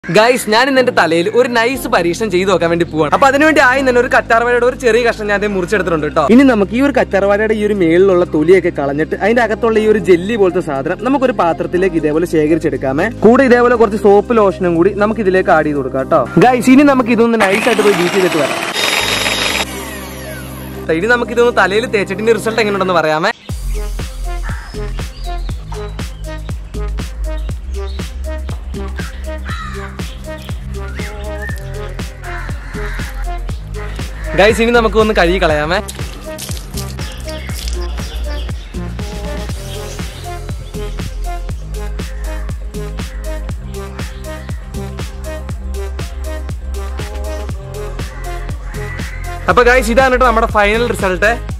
guys ഞാൻ ഇന്ന് എന്റെ തലയിൽ ഒരു നൈസ് പരീക്ഷണം ചെയ്തു നോക്കാൻ വേണ്ടി പോവാണ് അപ്പൊ അതിനുവേണ്ടി ആയി തന്നെ ഒരു കറ്റാർവാഴയുടെ ഒരു ചെറിയ കഷ്ണം ഞാൻ ദേ മുറിച്ചെടുത്തിട്ടുണ്ട് കേട്ടോ ഇനി നമുക്ക് ഈ ഒരു കറ്റാർവാഴയുടെ ഈ ഒരു മേളിലുള്ള തൊലിയൊക്കെ കളഞ്ഞിട്ട് അതിന്റെ അകത്തുള്ള ഈ ഒരു ജെല്ലി പോലത്തെ സാധനം നമുക്കൊരു പാത്രത്തിലേക്ക് ഇതേപോലെ ശേഖരിച്ചെടുക്കാമേ കൂടെ ഇതേപോലെ കുറച്ച് സോപ്പ് ലോഷനും കൂടി നമുക്ക് ഇതിലേക്ക് ആഡ് ചെയ്ത് കൊടുക്കാം കേട്ടോ ഗൈസ് ഇനി നമുക്ക് ഇതൊന്ന് നൈസ് ആയിട്ട് പോയി ബീറ്റ് ചെയ്തിട്ട് വരാം ഇനി നമുക്ക് ഇതൊന്ന് തലയിൽ തേച്ചിട്ടിന്റെ റിസൾട്ട് എങ്ങനെയുണ്ടെന്ന് പറയാമേ ഗൈസ് ഇനി നമുക്ക് ഒന്ന് കഴുകി കളയാമേ അപ്പൊ ഗൈസ് ഇതാണ് കേട്ടോ നമ്മുടെ ഫൈനൽ റിസൾട്ട്